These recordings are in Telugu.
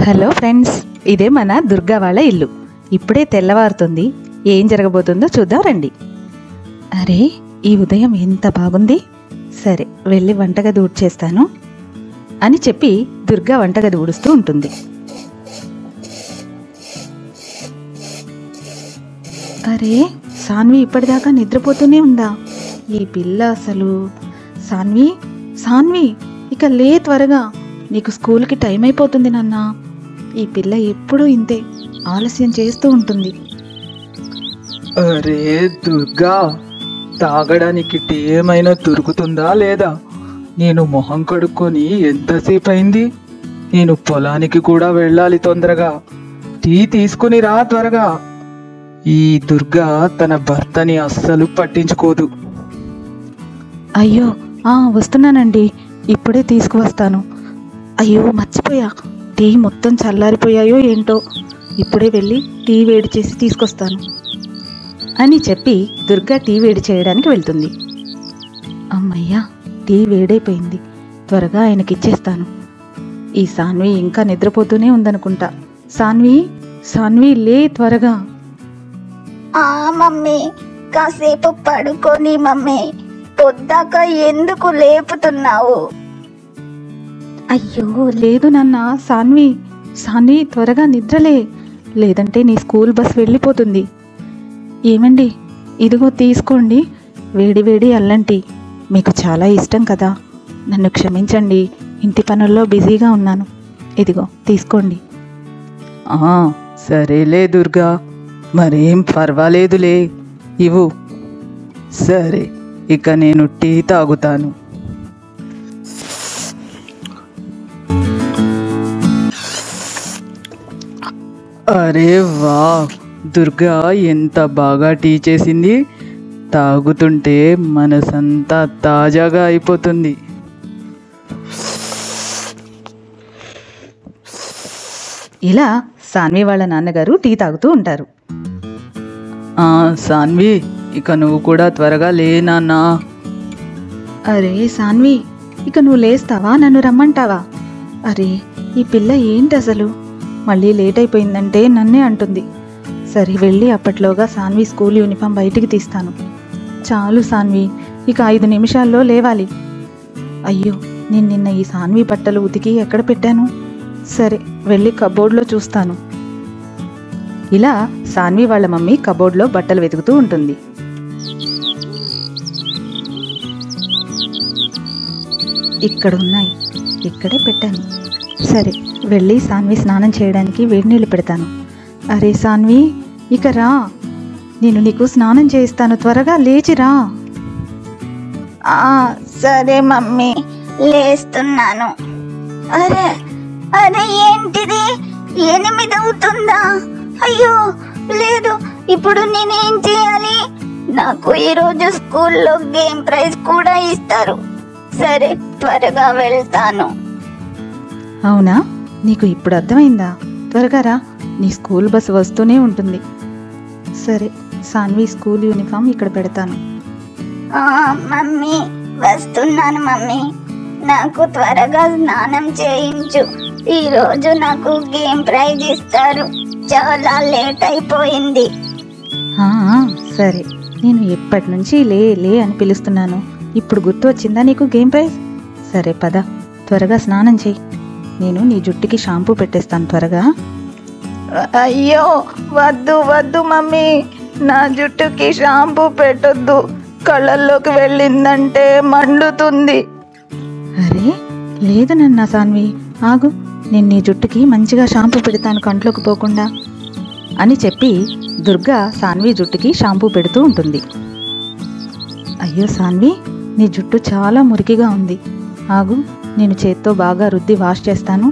హలో ఫ్రెండ్స్ ఇదే మన దుర్గా వాళ్ళ ఇల్లు ఇప్పుడే తెల్లవారుతుంది ఏం జరగబోతుందో చూద్దాం రండి అరే ఈ ఉదయం ఎంత బాగుంది సరే వెళ్ళి వంటగది ఊడ్చేస్తాను అని చెప్పి దుర్గా వంటగది ఊడుస్తూ ఉంటుంది అరే సాన్వి ఇప్పటిదాకా నిద్రపోతూనే ఉందా ఈ పిల్ల అసలు సాన్వి సాన్వి ఇక లే త్వరగా నీకు స్కూల్కి టైం అయిపోతుంది నాన్న ఈ పిల్ల ఎప్పుడూ ఇంతే ఆలస్యం చేస్తూ ఉంటుంది అరే దుర్గా తాగడానికి టీ ఏమైనా దొరుకుతుందా లేదా నేను మొహం కడుక్కొని ఎంతసేపు అయింది నేను పొలానికి కూడా వెళ్ళాలి తొందరగా టీ తీసుకుని రా త్వరగా ఈ దుర్గా తన భర్తని అస్సలు పట్టించుకోదు అయ్యో ఆ వస్తున్నానండి ఇప్పుడే తీసుకువస్తాను అయ్యో మర్చిపోయా టీ మొత్తం చల్లారిపోయాయో ఏంటో ఇప్పుడే వెళ్ళి టీ వేడి చేసి తీసుకొస్తాను అని చెప్పి దుర్గా టీ వేడి చేయడానికి వెళ్తుంది అమ్మయ్యా టీ వేడైపోయింది త్వరగా ఆయనకి ఇచ్చేస్తాను ఈ సాన్వి ఇంకా నిద్రపోతూనే ఉందనుకుంటా సాన్వి సాన్వి లే త్వరగా ఆ మమ్మీ కాసేపు పడుకొని మమ్మీ పొద్దాక ఎందుకు లేపుతున్నావు అయ్యో లేదు నాన్న సాన్వి సాన్వి త్వరగా నిద్రలే లేదంటే నీ స్కూల్ బస్ వెళ్ళిపోతుంది ఏమండి ఇదిగో తీసుకోండి వేడి వేడి అల్లంటి మీకు చాలా ఇష్టం కదా నన్ను క్షమించండి ఇంటి పనుల్లో బిజీగా ఉన్నాను ఇదిగో తీసుకోండి ఆ సరేలే దుర్గా మరేం పర్వాలేదులే ఇవ్వు సరే ఇక నేను టీ తాగుతాను అరే వా దుర్గా ఎంత బాగా టీ చేసింది తాగుతుంటే మనసంతా తాజాగా అయిపోతుంది ఇలా సాన్వి వాళ్ళ నాన్నగారు టీ తాగుతూ ఉంటారు ఆ సాన్వి ఇక నువ్వు కూడా త్వరగా లే నాన్నా అరే సాన్వి ఇక నువ్వు లేస్తావా నన్ను రమ్మంటావా అరే ఈ పిల్ల ఏంటి అసలు మళ్ళీ లేట్ అయిపోయిందంటే నన్నే అంటుంది సరే వెళ్ళి అప్పట్లోగా సాన్వి స్కూల్ యూనిఫామ్ బయటికి తీస్తాను చాలు సాన్వి ఇక ఐదు నిమిషాల్లో లేవాలి అయ్యో నేను నిన్న ఈ సాన్వి బట్టలు ఉతికి ఎక్కడ పెట్టాను సరే వెళ్ళి కబోర్డ్లో చూస్తాను ఇలా సాన్వి వాళ్ళ మమ్మీ కబోర్డ్లో బట్టలు వెతుకుతూ ఉంటుంది ఇక్కడ ఉన్నాయి ఇక్కడే పెట్టాను సరే వెళ్ళి సాన్వి స్నానం చేయడానికి వేడి నీళ్ళు పెడతాను అరే సాన్వి ఇక రా నేను నీకు స్నానం చేయిస్తాను త్వరగా లేచి రా ఆ సరే మమ్మీ లేస్తున్నాను అరే అరే ఏంటిది ఎనిమిది అవుతుందా అయ్యో లేదు ఇప్పుడు నేనేం చేయాలి నాకు ఈరోజు స్కూల్లో గేమ్ ప్రైజ్ కూడా ఇస్తారు సరే త్వరగా వెళ్తాను అవునా నీకు ఇప్పుడు అర్థమైందా త్వరగా రా నీ స్కూల్ బస్సు వస్తూనే ఉంటుంది సరే సాన్వి స్కూల్ యూనిఫామ్ ఇక్కడ పెడతాను ఆ మమ్మీ వస్తున్నాను మమ్మీ నాకు త్వరగా స్నానం చేయించు ఈ రోజు నాకు గేమ్ ప్రైజ్ ఇస్తారు చాలా లేట్ అయిపోయింది ఆ, ఆ, సరే నేను ఎప్పటి నుంచి లే లే అని పిలుస్తున్నాను ఇప్పుడు గుర్తు వచ్చిందా నీకు గేమ్ ప్రైజ్ సరే పద త్వరగా స్నానం చేయి నేను నీ జుట్టుకి షాంపూ పెట్టేస్తాను త్వరగా అయ్యో వద్దు వద్దు మమ్మీ నా జుట్టుకి షాంపూ పెట్టొద్దు కళ్ళల్లోకి వెళ్ళిందంటే మండుతుంది అరే లేదు నన్న సాన్వి ఆగు నేను నీ జుట్టుకి మంచిగా షాంపూ పెడతాను కంట్లోకి పోకుండా అని చెప్పి దుర్గా సాన్వి జుట్టుకి షాంపూ పెడుతూ ఉంటుంది అయ్యో సాన్వి నీ జుట్టు చాలా మురికిగా ఉంది ఆగు నేను చేత్తో బాగా రుద్ది వాష్ చేస్తాను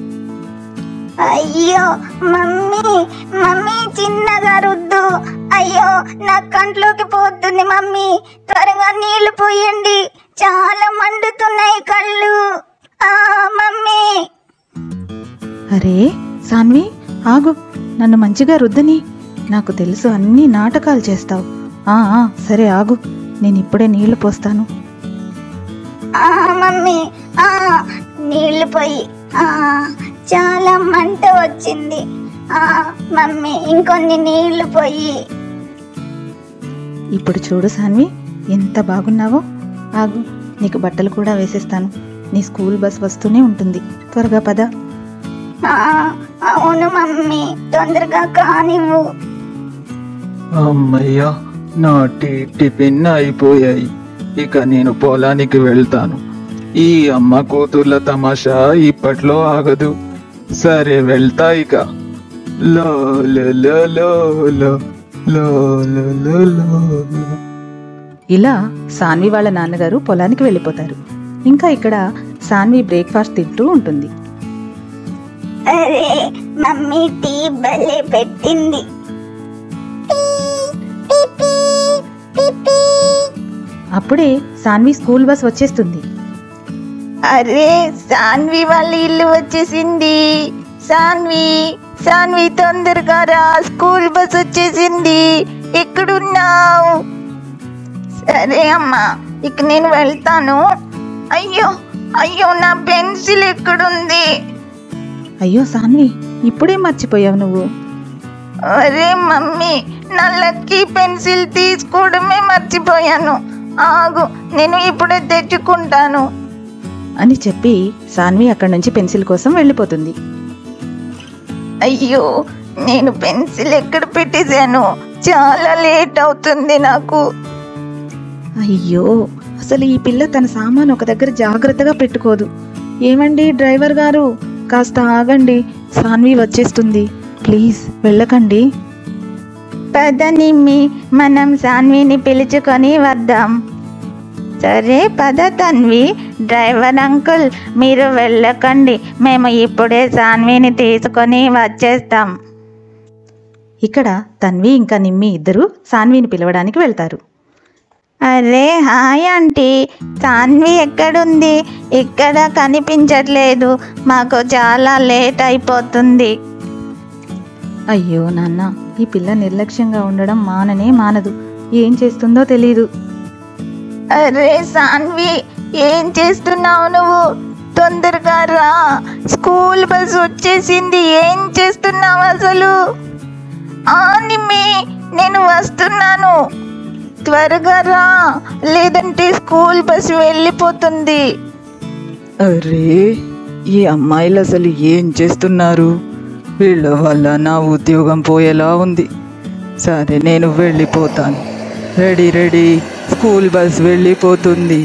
అయ్యో మమ్మీ మమ్మీ చిన్నగా రుద్దు అయ్యో నా కంట్లోకి పోతుంది మమ్మీ త్వరగా నీళ్లు పోయండి చాలా మండుతున్నాయి కళ్ళు ఆ మమ్మీ అరే సాన్వి ఆగు నన్ను మంచిగా రుద్దని నాకు తెలుసు అన్ని నాటకాలు చేస్తావు ఆ ఆ, సరే ఆగు నేను ఇప్పుడే నీళ్లు పోస్తాను ఆ మమ్మీ ఆ నీళ్లు పోయి ఆ చాలా మంట వచ్చింది ఆ మమ్మీ ఇంకొన్ని నీళ్లు పోయి ఇప్పుడు చూడు సాన్వి ఎంత బాగున్నావో ఆగు నీకు బట్టలు కూడా వేసేస్తాను నీ స్కూల్ బస్ వస్తూనే ఉంటుంది త్వరగా పద ఆ, అవును మమ్మీ తొందరగా కానివ్వు అమ్మయ్యా నా టీ టిఫిన్ అయిపోయాయి ఇక నేను పొలానికి వెళ్తాను ఈ అమ్మ కూతుర్ల తమాషా ఇప్పట్లో ఆగదు సరే వెళ్తా ఇక లో లో లో లో లో లో లో లో లో లో. ఇలా సాన్వి వాళ్ళ నాన్నగారు పొలానికి వెళ్ళిపోతారు ఇంకా ఇక్కడ సాన్వి బ్రేక్ఫాస్ట్ తింటూ ఉంటుంది అరే మమ్మీ టీ భలే పెట్టింది అప్పుడే సాన్వి స్కూల్ బస్ వచ్చేస్తుంది అరే సాన్వి వాళ్ళ ఇల్లు వచ్చేసింది సాన్వి సాన్వి తొందరగా రా స్కూల్ బస్ వచ్చేసింది ఎక్కడున్నావు సరే అమ్మా ఇక నేను వెళ్తాను అయ్యో అయ్యో నా పెన్సిల్ ఎక్కడుంది అయ్యో సాన్వి ఇప్పుడే మర్చిపోయావు నువ్వు అరే మమ్మీ నా లక్కీ పెన్సిల్ తీసుకోవడమే మర్చిపోయాను ఆగు నేను ఇప్పుడే తెచ్చుకుంటాను అని చెప్పి సాన్వి అక్కడి నుంచి పెన్సిల్ కోసం వెళ్ళిపోతుంది అయ్యో నేను పెన్సిల్ ఎక్కడ పెట్టేశాను చాలా లేట్ అవుతుంది నాకు అయ్యో అసలు ఈ పిల్ల తన సామాన్ ఒక దగ్గర జాగ్రత్తగా పెట్టుకోదు ఏమండి డ్రైవర్ గారు కాస్త ఆగండి సాన్వి వచ్చేస్తుంది ప్లీజ్ వెళ్ళకండి పద నిమ్మి మనం సాన్విని పిలుచుకొని వద్దాం సరే పద తన్వి డ్రైవర్ అంకుల్ మీరు వెళ్ళకండి మేము ఇప్పుడే సాన్విని తీసుకొని వచ్చేస్తాం ఇక్కడ తన్వి ఇంకా నిమ్మి ఇద్దరు సాన్విని పిలవడానికి వెళ్తారు అరే హాయ్ ఆంటీ సాన్వి ఎక్కడుంది ఇక్కడ కనిపించట్లేదు మాకు చాలా లేట్ అయిపోతుంది అయ్యో నాన్న ఈ పిల్ల నిర్లక్ష్యంగా ఉండడం మాననే మానదు ఏం చేస్తుందో తెలీదు అరే సాన్వి ఏం చేస్తున్నావు నువ్వు తొందరగా రా స్కూల్ బస్ వచ్చేసింది ఏం చేస్తున్నావు అసలు ఆ నిమ్మి నేను వస్తున్నాను త్వరగా రా లేదంటే స్కూల్ బస్ వెళ్ళిపోతుంది అరే ఈ అమ్మాయిలు అసలు ఏం చేస్తున్నారు వీళ్ళ వల్ల నా ఉద్యోగం పోయేలా ఉంది సరే నేను వెళ్ళిపోతాను రెడీ రెడీ స్కూల్ బస్ వెళ్ళిపోతుంది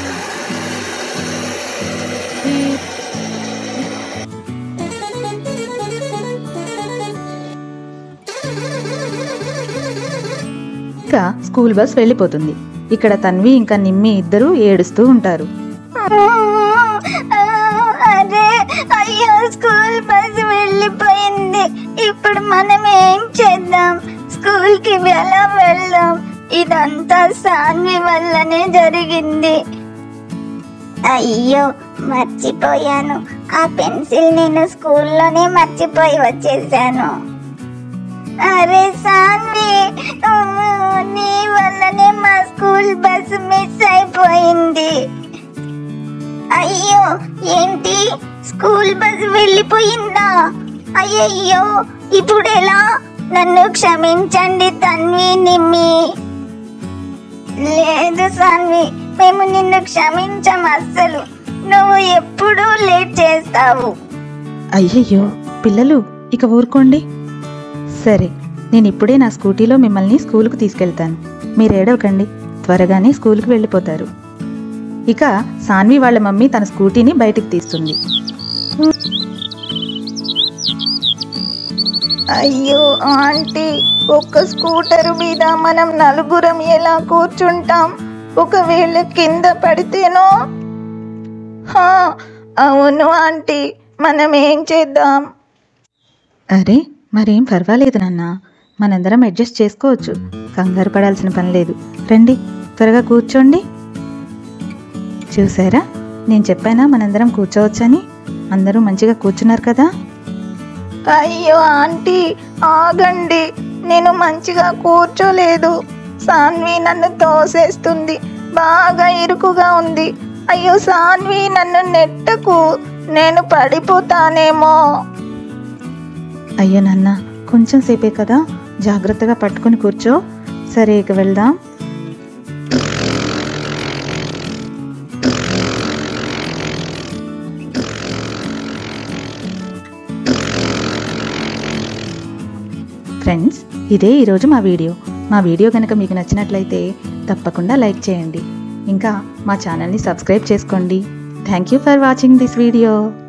ఇంకా స్కూల్ బస్ వెళ్ళిపోతుంది ఇక్కడ తన్వి ఇంకా నిమ్మి ఇద్దరు ఏడుస్తూ ఉంటారు అరే అయ్యో స్కూల్ బస్ వెళ్ళిపోయింది ఇప్పుడు మనం ఏం చేద్దాం స్కూల్ కి ఎలా వెళ్దాం ఇదంతా సాన్వి వల్లనే జరిగింది అయ్యో మర్చిపోయాను ఆ పెన్సిల్ నేను స్కూల్లోనే మర్చిపోయి వచ్చేసాను అరే సాన్వి ఉమ్మ్, నీ వల్లనే మా స్కూల్ బస్ మిస్ అయిపోయింది అయ్యో ఏంటి స్కూల్ బస్ వెళ్ళిపోయిందా అయ్యయ్యో ఇప్పుడు ఎలా నన్ను క్షమించండి తన్వి నిమ్మి లేదు సాన్వి మేము నిన్ను క్షమించం అస్సలు నువ్వు ఎప్పుడూ లేట్ చేస్తావు అయ్యయ్యో పిల్లలు ఇక ఊరుకోండి సరే నేను ఇప్పుడే నా స్కూటీలో మిమ్మల్ని స్కూల్కు తీసుకెళ్తాను మీరు ఏడవకండి త్వరగానే స్కూల్కి వెళ్ళిపోతారు ఇక సాన్వి వాళ్ళ మమ్మీ తన స్కూటీని బయటికి తీస్తుంది అయ్యో ఆంటీ ఒక్క స్కూటర్ మీద మనం నలుగురం ఎలా కూర్చుంటాం ఒకవేళ కింద పడితేనో హా, అవును ఆంటీ మనం ఏం చేద్దాం అరే మరేం పర్వాలేదు నాన్న మనందరం అడ్జస్ట్ చేసుకోవచ్చు కంగారు పడాల్సిన పని లేదు రండి త్వరగా కూర్చోండి చూసారా నేను చెప్పానా మనందరం కూర్చోవచ్చని అందరూ మంచిగా కూర్చున్నారు కదా అయ్యో ఆంటీ ఆగండి నేను మంచిగా కూర్చోలేదు సాన్వి నన్ను తోసేస్తుంది బాగా ఇరుకుగా ఉంది అయ్యో సాన్వి నన్ను నెట్టకు నేను పడిపోతానేమో అయ్యో నాన్న కొంచెం సేపే కదా జాగ్రత్తగా పట్టుకొని కూర్చో సరే ఇక వెళ్దాం ఫ్రెండ్స్ ఇదే ఈరోజు మా వీడియో మా వీడియో కనుక మీకు నచ్చినట్లయితే తప్పకుండా లైక్ చేయండి ఇంకా మా ఛానల్ని సబ్స్క్రైబ్ చేసుకోండి thank you for watching this video